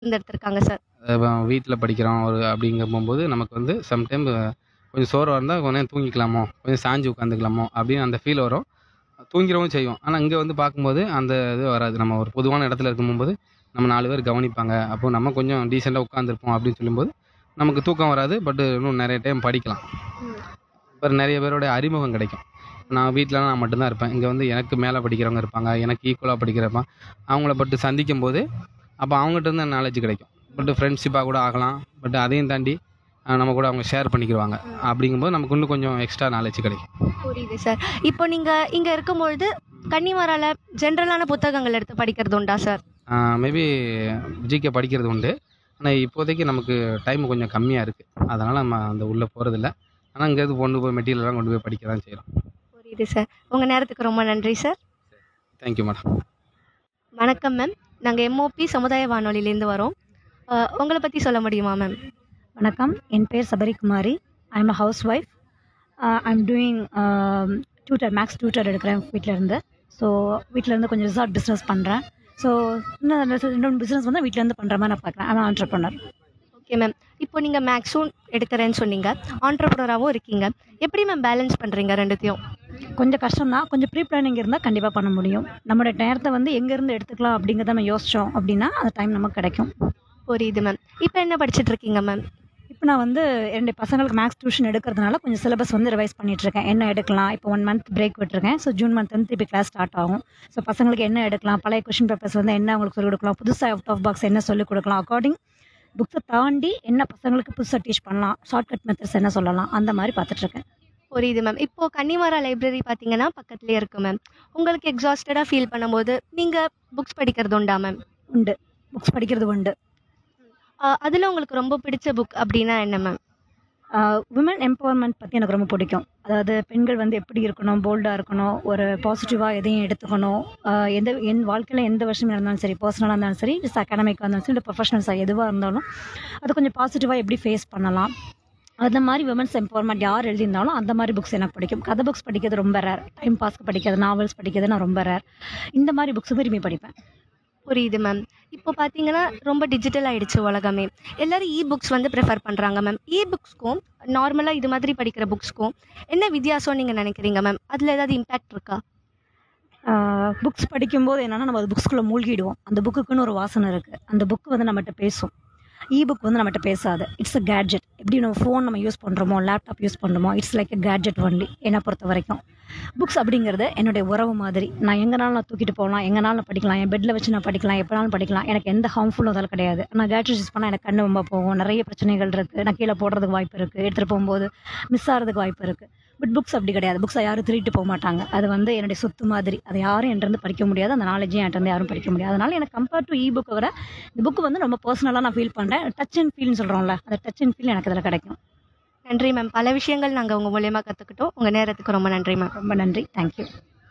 தேர்ந்தெடுத்திருக்காங்க sir? வீட்டில் படிக்கிறோம் ஒரு அப்படிங்க போகும்போது நமக்கு வந்து சம்டைம் கொஞ்சம் சோர்வாக இருந்தால் கொஞ்ச நேரம் தூங்கிக்கலாமோ கொஞ்சம் சாஞ்சு உட்காந்துக்கலாமோ அப்படின்னு அந்த ஃபீல் வரும் தூங்கிடவும் செய்யும் ஆனால் இங்கே வந்து பார்க்கும்போது அந்த இது வராது நம்ம ஒரு பொதுவான இடத்துல இருக்கும்போது நம்ம நாலு பேர் கவனிப்பாங்க அப்போ நம்ம கொஞ்சம் டீசெண்டாக உட்காந்துருப்போம் அப்படின்னு சொல்லும்போது நமக்கு தூக்கம் வராது பட் இன்னும் நிறைய டைம் படிக்கலாம் அப்புறம் நிறைய பேரோட அறிமுகம் கிடைக்கும் நான் வீட்டிலலாம் நான் மட்டும்தான் இருப்பேன் இங்கே வந்து எனக்கு மேலே படிக்கிறவங்க இருப்பாங்க எனக்கு ஈக்குவலாக படிக்கிறப்ப அவங்கள பட்டு சந்திக்கும் போது அப்போ அவங்ககிட்ட இருந்து நாலேஜ் கிடைக்கும் பட் ஃப்ரெண்ட்ஷிப்பாக கூட ஆகலாம் பட் அதையும் தாண்டி அஹ், நம்ம கூட அவங்க ஷேர் பண்ணிக்கிடுவாங்க அப்படிங்கும்போது நமக்கு இன்னும் கொஞ்சம் எக்ஸ்ட்ரா நாலேஜ் கிடைக்கும் புரியுது சார். இப்போ நீங்க இங்க இருக்கும்பொழுது கன்னிமாரால ஜென்ரலான புத்தகங்கள் எடுத்து படிக்கிறது உண்டா சார்? மேபி ஜிகே படிக்கிறது உண்டு ஆனால் இப்போதைக்கு நமக்கு டைம் கொஞ்சம் கம்மியாக இருக்குது அதனால் நம்ம அந்த உள்ளே போகிறதில்ல ஆனால் இங்கேருந்து கொண்டு போய் மெட்டீரியல்லாம் கொண்டு போய் படிக்க தான் செய்கிறோம் புரியுது சார். உங்க நேரத்துக்கு ரொம்ப நன்றி சார். தேங்க்யூ மேடம் வணக்கம் மேம். நாங்க எம்ஓபி சமுதாய வானொலியிலேருந்து வரோம். அ, உங்களை பத்தி சொல்ல முடியுமா மேம்? வணக்கம் என் பேர் Sabarikumari I am a housewife I am doing tutor maths tutor எடுக்கிறேன் வீட்டில் இருந்து ஸோ வீட்டில் இருந்து கொஞ்சம் ரிசார்ட் பிஸ்னஸ் பண்ணுறேன் ஸோ இன்னும் இன்னொன்று பிஸ்னஸ் வந்து வீட்டில் இருந்து பண்ணுற மாதிரி நான் பார்க்குறேன் ஐம் ஆண்டர்பனர் ஓகே மேம். இப்போ நீங்க மேக்ஸும் எடுக்கிறேன்னு சொன்னீங்க. ஆண்டர்பிரினராகவும் இருக்கீங்க. எப்படி மேம் பேலன்ஸ் பண்றீங்க ரெண்டுத்தையும்? கொஞ்சம் கஷ்டம் தான் கொஞ்சம் ப்ரீ பிளானிங் இருந்தால் கண்டிப்பாக பண்ண முடியும் நம்மளோட நேரத்தை வந்து எங்கேருந்து எடுத்துக்கலாம் அப்படிங்கிறத நம்ம யோசித்தோம் அப்படின்னா அந்த டைம் நமக்கு கிடைக்கும் புரியுது மேம். இப்போ என்ன படிச்சிட்டு இருக்கீங்க மேம்? இப்போ நான் வந்து என்னுடைய பசங்களுக்கு மேக்ஸ் டியூஷன் எடுக்கிறதுனால கொஞ்சம் சிலபஸ் வந்து ரிவைஸ் பண்ணிட்டு இருக்கேன் என்ன எடுக்கலாம் இப்போ ஒன் மந்த் பிரேக் விட்டுருக்கேன் ஸோ ஜூன் மந்த் வந்து திருப்பி கிளாஸ் ஸ்டார்ட் ஆகும் ஸோ பசங்களுக்கு என்ன எடுக்கலாம் பழைய கொஷின் பேப்பர்ஸ் வந்து என்ன அவங்களுக்கு சொல்லிக் கொடுக்கலாம் புதுசாக அவுட் ஆஃப் பாக்ஸ் என்ன சொல்லிக் கொடுக்கலாம் அக்கார்டிங் புக்ஸை தாண்டி என்ன பசங்களுக்கு புதுசாக டீச் பண்ணலாம் ஷார்ட்கட் மெத்தட்ஸ் என்ன சொல்லலாம் அந்த மாதிரி பார்த்துட்டு இருக்கேன் புரியுது மேம். இப்போ கன்னிமாரா லைப்ரரி பார்த்தீங்கன்னா பக்கத்துலயே இருக்கு மேம். உங்களுக்கு எக்ஸாஸ்டடா ஃபீல் பண்ணும்போது நீங்க புக்ஸ் படிக்கிறது உண்டா மேம்? உண்டு புக்ஸ் படிக்கிறது உண்டு அ, அதுல உங்களுக்கு ரொம்ப பிடிச்ச புக் அப்படின்னா என்ன மேம்? விமன் எம்பவர்மெண்ட் பற்றி எனக்கு ரொம்ப பிடிக்கும் அதாவது பெண்கள் வந்து எப்படி இருக்கணும் போல்டாக இருக்கணும் ஒரு பாசிட்டிவாக எதையும் எடுத்துக்கணும் ஆஹ் எந்த என் வாழ்க்கையில் எந்த விஷயம் இருந்தாலும் சரி பர்சனலாக இருந்தாலும் சரி இட்ஸ் அகாடமிக்காக இருந்தாலும் சரி இல்லை ப்ரொஃபஷனல்ஸாக எதுவாக இருந்தாலும் அது கொஞ்சம் பாசிட்டிவாக எப்படி ஃபேஸ் பண்ணலாம் அந்த மாதிரி விமன்ஸ் எம்பவர்மெண்ட் யார் எழுதியிருந்தாலும் அந்த மாதிரி புக்ஸ் எனக்கு பிடிக்கும் கதை புக்ஸ் படிக்கிறது ரொம்ப ரேர் டைம் பாஸ்க்கு படிக்கிறது நாவல்ஸ் படிக்கிறது நான் ரொம்ப ரேர் இந்த மாதிரி புக்ஸ் விரும்பி படிப்பேன் புரியுது மேம். இப்போ பார்த்தீங்கன்னா ரொம்ப டிஜிட்டல் ஆயிடுச்சு உலகமே. எல்லாரும் இ புக்ஸ் வந்து ப்ரிஃபர் பண்றாங்க மேம். இ புக்ஸ்க்கும் நார்மலா இது மாதிரி படிக்கிற புக்ஸ்க்கும் என்ன வித்தியாசம் நீங்க நினைக்கிறீங்க மேம்? அதுல ஏதாவது இம்பாக்ட் இருக்கா? புக்ஸ் படிக்கும்போது என்னன்னா நம்ம அது புக்ஸ்குள்ளே மூழ்கிடுவோம் அந்த புக்குக்குன்னு ஒரு வாசனை இருக்குது அந்த புக் வந்து நம்மகிட்ட பேசும் இ புக் வந்து நம்மகிட்ட பேசாது இட்ஸ் அ கேட்ஜெட் எப்படி நம்ம ஃபோன் நம்ம யூஸ் பண்ணுறோமோ லேப்டாப் யூஸ் பண்ணுறோமோ it's like a gadget only என்னை பொறுத்த வரைக்கும் புக்ஸ் அப்படிங்கிறது என்னுடைய உறவு மாதிரி நான் எங்கேனாலும் நான் தூக்கிட்டு போகலாம் எங்கேனாலும் நான் படிக்கலாம் என் பெட்டில் வச்சு நான் படிக்கலாம் எப்போனாலும் படிக்கலாம் எனக்கு எந்த ஹார்ம்ஃபுல்லும் அதில் கிடையாது நான் கேட்ஜெட் யூஸ் பண்ணால் எனக்கு கண்ணு ரொம்ப போகும் நிறைய பிரச்சனைகள் இருக்குது நான் கீழே போடுறதுக்கு வாய்ப்பு இருக்குது எடுத்துகிட்டு போகும்போது மிஸ் ஆகிறதுக்கு வாய்ப்பு இருக்குது பட் புக்ஸ் அப்படி கிடையாது புக்ஸை யாரும் திருட்டு போக மாட்டாங்க அது வந்து என்னுடைய சொத்து மாதிரி அதை யாரும் என்கிட்ட படிக்க முடியாது அந்த நாலேஜையும் என்கிட்ட யாரும் படிக்க முடியாது அதனால எனக்கு கம்பேர் டு இ புக்கை விட இந்த புக் வந்து ரொம்ப பர்சனலாக நான் ஃபீல் பண்ணுறேன் டச் அண்ட் ஃபீல்னு சொல்கிறோம்ல அந்த டச் அண்ட் ஃபீல் எனக்கு இதில் கிடைக்கும் நன்றி மேம். பல விஷயங்கள் நாங்க உங்க மூலியமா கத்துக்கிட்டோம். உங்க நேரத்துக்கு ரொம்ப நன்றி மேம். ரொம்ப நன்றி தேங்க்யூ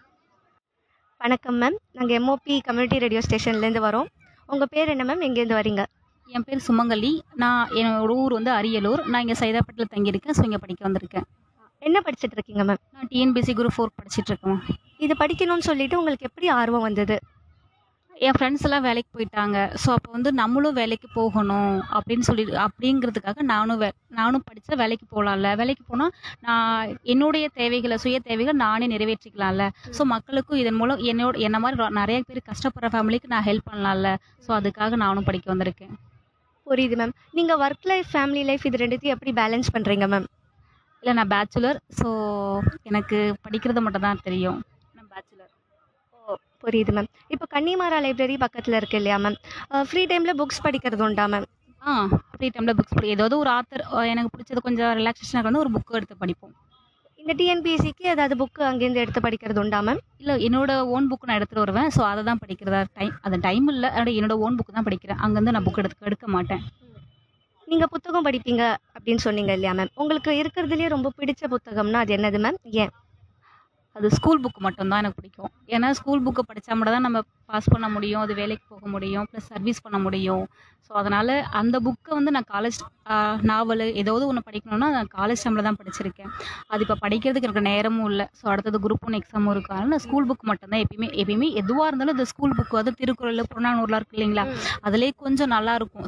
வணக்கம் மேம். நாங்க எம்ஓபி கம்யூனிட்டி ரேடியோ ஸ்டேஷன்லேருந்து வரோம். உங்க பேர் என்ன மேம்? எங்கேருந்து வரீங்க? என் பேர் சுமங்கலி நான் என்னோட ஊர் வந்து அரியலூர் நான் இங்கே சைதாப்பேட்டில் தங்கியிருக்கேன் ஸோ இங்கே படிக்க வந்திருக்கேன் என்ன படிச்சிட்டு இருக்கீங்க மேம்? நான் டிஎன்பிசி குரூப் ஃபோர் படிச்சிட்டு இருக்கேன் இது படிக்கணும்னு சொல்லிட்டு உங்களுக்கு எப்படி ஆர்வம் வந்தது? என் ஃப்ரெண்ட்ஸ் எல்லாம் வேலைக்கு போயிட்டாங்க ஸோ அப்போ வந்து நம்மளும் வேலைக்கு போகணும் அப்படின்னு சொல்லி அப்படிங்கிறதுக்காக நானும் வே நானும் படித்தா வேலைக்கு போகலாம்ல வேலைக்கு போனால் நான் என்னுடைய தேவைகளை சுய தேவைகள் நானே நிறைவேற்றிக்கலாம்ல ஸோ மக்களுக்கும் இதன் மூலம் என்னோட என்ன மாதிரி ரொ- நிறைய பேர் கஷ்டப்படுற ஃபேமிலிக்கு நான் ஹெல்ப் பண்ணலாம்ல ஸோ அதுக்காக நானும் படிக்க வந்திருக்கேன் புரியுது மேம். நீங்க ஒர்க் லைஃப், ஃபேமிலி லைஃப் இது ரெண்டுத்தையும் எப்படி பேலன்ஸ் பண்றீங்க மேம்? இல்லை நான் பேச்சுலர் ஸோ எனக்கு படிக்கிறது மட்டும் தான் தெரியும் நான் பேச்சுலர் ஓ புரியுது மேம். இப்போ கன்னிமாரா லைப்ரரி பக்கத்துல இருக்கு இல்லையா மேம்? ஃப்ரீ டைம்ல புக்ஸ் படிக்கிறது உண்டா மேம்? ஆ ஃப்ரீ டைமில் புக்ஸ் படி ஏதாவது ஒரு ஆத்தர் எனக்கு பிடிச்சது கொஞ்சம் ரிலாக்ஸேஷனாக வந்து ஒரு புக்கு எடுத்து படிப்போம் இந்த டிஎன்பிஎஸ்சிக்கு ஏதாவது புக் அங்கேருந்து எடுத்து படிக்கிறது உண்டா மேம்? இல்லை என்னோட ஓன் புக் நான் எடுத்துகிட்டு வருவேன் ஸோ அதை தான் படிக்கிறதா டைம் அது டைம் இல்லை அதோட என்னோட ஓன் புக் தான் படிக்கிறேன் அங்கேருந்து நான் புக் எடுத்து எடுக்க மாட்டேன் நீங்க புத்தகம் படிப்பீங்க அப்படின்னு சொன்னீங்க இல்லையா மேம்? உங்களுக்கு இருக்கிறதுலயே ரொம்ப பிடிச்ச புத்தகம்னா அது என்னது மேம்? ஏன்? அது ஸ்கூல் புக் மட்டும்தான் எனக்கு பிடிக்கும் ஏன்னா ஸ்கூல் புக்கை படித்தா மட்டும் தான் நம்ம பாஸ் பண்ண முடியும் அது வேலைக்கு போக முடியும் ப்ளஸ் சர்வீஸ் பண்ண முடியும் ஸோ அதனால் அந்த புக்கை வந்து நான் காலேஜ் நாவல் ஏதாவது ஒன்று படிக்கணும்னா நான் காலேஜ் டைமில் தான் படிச்சிருக்கேன் அது இப்போ படிக்கிறதுக்கு எனக்கு நேரமும் இல்லை ஸோ அடுத்தது குரூப் ஒன் எக்ஸாமும் இருக்கு அதனால நான் ஸ்கூல் புக் மட்டும்தான் எப்பயுமே எப்பயுமே எதுவாக இருந்தாலும் இந்த ஸ்கூல் புக் வந்து திருக்குறள் புறநானூறுலாம் இருக்கு இல்லைங்களா அதுலேயே கொஞ்சம் நல்லா இருக்கும்